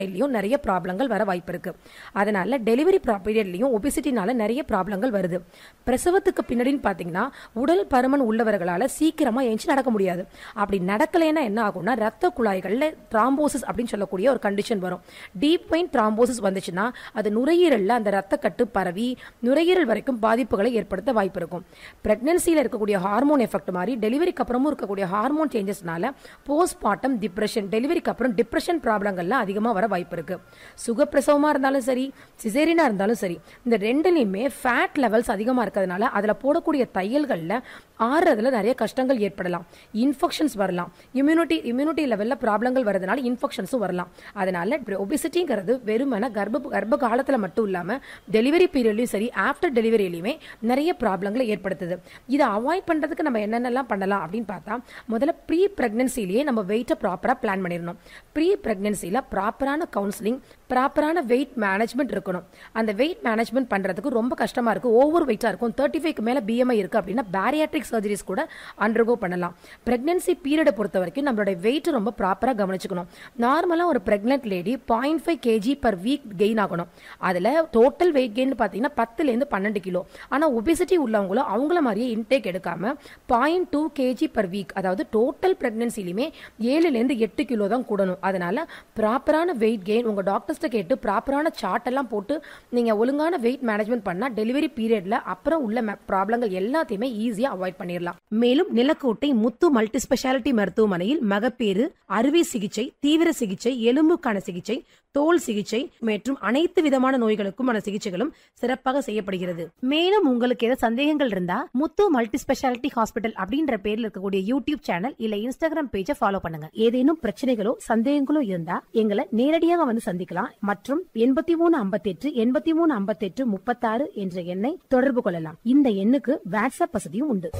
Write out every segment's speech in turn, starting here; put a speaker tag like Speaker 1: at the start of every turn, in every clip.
Speaker 1: லையும் நிறைய ப்ராப்ளங்கள் வர வாய்ப்பு இருக்கு அதனால டெலிவரி பீரியட்லயும் ஒபிசிட்டினால நிறைய ப்ராப்ளங்கள் வருது பிரசவத்துக்கு பின்னாடின்னு பாத்தீங்கன்னா உடல் பருமன் உள்ளவர்களால சீக்கிரமா எஞ்சி நடக்க முடியாது அப்படி நடக்கலைன்னா என்ன ஆகும்னா ரத்த குழாய்கள்ல த்ராம்போசிஸ் அப்படின்னு சொல்லக்கூடிய ஒரு கண்டிஷன் வரும் டீப் வெயின் த்ராம்போசிஸ் வந்துச்சுன்னா அது நுரையீரல்ல அந்த ரத்தக்கட்டு பரவி நுரையீரல் வரைக்கும் பாதிப்புகளை ஏற்படுத்த வாய்ப்பு இருக்கும் பிரெக்னன்சியில் இருக்கக்கூடிய ஹார்மோன் எஃபெக்ட் மாதிரி டெலிவரிக்கு அப்புறமும் இருக்கக்கூடிய ஹார்மோன் சேஞ்சஸ்னால போஸ்ட்மார்ட்டம் டிப்ரெஷன் டெலிவரிக்கு அப்புறம் டிப்ரெஷன் ப்ராப்ளங்கள்லாம் அதிகமாக வர வாய்ப்பு இருக்கு சுகப்பிரசவமா இருந்தாலும் சரி சிசேரியனா இருந்தாலும் சரி இந்த ரெண்டுலையுமே ஃபேட் லெவல்ஸ் அதிகமாக இருக்கிறதுனால அதில் போடக்கூடிய தையல்களில் ஆறுறதுல நிறைய கஷ்டங்கள் ஏற்படலாம் இன்ஃபெக்ஷன்ஸ் வரலாம் இம்யூனிட்டி இம்யூனிட்டி லெவலில் ப்ராப்ளங்கள் வரதுனால இன்ஃபெக்ஷன்ஸும் வரலாம் அதனால ஒபிசிட்டிங்கிறது வெறுமன கர்ப்ப கர்ப்ப காலத்தில் மட்டும் இல்லாமல் டெலிவரி பீரியட்லையும் சரி ஆஃப்டர் டெலிவரியிலையுமே நிறைய ப்ராப்ளங்களை ஏற்படுத்துது இதை அவாய்ட் பண்ணுறதுக்கு நம்ம என்னென்னலாம் பண்ணலாம் அப்படின்னு பார்த்தா முதல்ல ப்ரீ ப்ரெக்னன்சிலேயே நம்ம வெயிட்டை ப்ராப்பராக பிளான் பண்ணிடணும் ப்ரீ ப்ரெக்னன்சியில் ப்ராப்பரான கவுன்சிலிங் ப்ராப்பரான வெயிட் மேனேஜ்மெண்ட் இருக்கணும் அந்த வெயிட் மேனேஜ்மெண்ட் பண்ணுறதுக்கு ரொம்ப கஷ்டமாக இருக்குது ஓவர் வெயிட்டாக இருக்கும் தேர்ட்டி ஃபைவ்க்கு மேலே பிஎம்ஐ இருக்குது அப்படின்னா பேரியாட்ரிக் சர்ஜரிஸ் கூட அண்டர்கோ பண்ணலாம் ப்ரெக்னன்சி பீரியடை பொறுத்த வரைக்கும் நம்மளுடைய வெயிட் ரொம்ப ப்ராப்பராக கவனிச்சுக்கணும் நார்மலாக ஒரு pregnant lady point five kg per week gain ஆகணும் அதில் டோட்டல் வெயிட் கெயின் பார்த்தீங்கன்னா பத்துலேருந்து பன்னெண்டு கிலோ ஆனால் ஒபிசிட்டி உள்ளவங்களும் அவங்கள மாதிரியே இன்டேக் எடுக்காம point two kg per week அதாவது டோட்டல் ப்ரெக்னன்சிலையுமே ஏழுலேருந்து எட்டு கிலோ தான் கூடணும் அதனால ப்ராப்பரான வெயிட் கெயின் உங்கள் டாக்டர்ஸ்ட்ட கேட்டு ப்ராப்பரான சார்ட் எல்லாம் போட்டு நீங்கள் ஒழுங்கான வெயிட் மேனேஜ்மெண்ட் பண்ணால் டெலிவரி பீரியட்ல அப்புறம் உள்ள ப்ராப்ளங்கள் எல்லாத்தையுமே ஈஸியாக அவாய்ட் பண்ணிடலாம் மேலும் நிலக்கோட்டை முத்து மல்டி ஸ்பெஷாலிட்டி மருத்துவமனையில் மகப்பேறு அறுவை சிகிச்சை தீவிர சிகிச்சை எலும்புக்கான சிகிச்சை தோல் சிகிச்சை மற்றும் அனைத்து விதமான நோய்களுக்குமான சிகிச்சைகளும் சிறப்பாக செய்யப்படுகிறது மேலும் உங்களுக்கு ஏதாவது சந்தேகங்கள் இருந்தா முத்து மல்டி ஸ்பெஷாலிட்டி ஹாஸ்பிட்டல் அப்படின்ற பேர்ல இருக்கக்கூடிய யூடியூப் சேனல் இல்ல இன்ஸ்டாகிராம் பேஜை ஃபாலோ பண்ணுங்க ஏதேனும் பிரச்சனைகளோ சந்தேகங்களோ இருந்தா எங்களை நேரடியாக வந்து சந்திக்கலாம் மற்றும் எண்பத்தி மூணு ஐம்பத்தி எட்டு எண்பத்தி மூணு ஐம்பத்தி எட்டு முப்பத்தாறு என்ற எண்ணை தொடர்பு கொள்ளலாம் இந்த எண்ணுக்கு வாட்ஸ்அப் வசதியும் உண்டு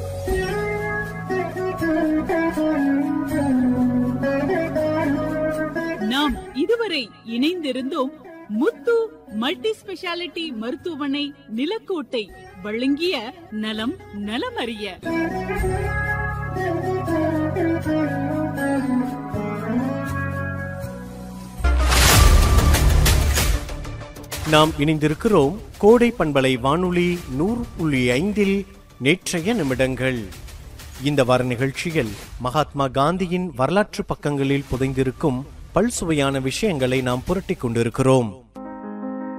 Speaker 2: நாம் இதுவரை இணைந்திருந்தோம் முத்து மல்டி ஸ்பெஷாலிட்டி மருத்துவமனை நிலக்கோட்டை வழங்கிய நலம் நலமறிய
Speaker 3: நாம் இணைந்திருக்கிறோம் கோடை பண்பலை வானொலி நூறு புள்ளி ஐந்தில் நேற்றைய நிமிடங்கள் இந்த வார நிகழ்ச்சியில் மகாத்மா காந்தியின் வரலாற்று பக்கங்களில் புதைந்திருக்கும் பல்சுவையான விஷயங்களை நாம் புரட்டிக் கொண்டிருக்கிறோம்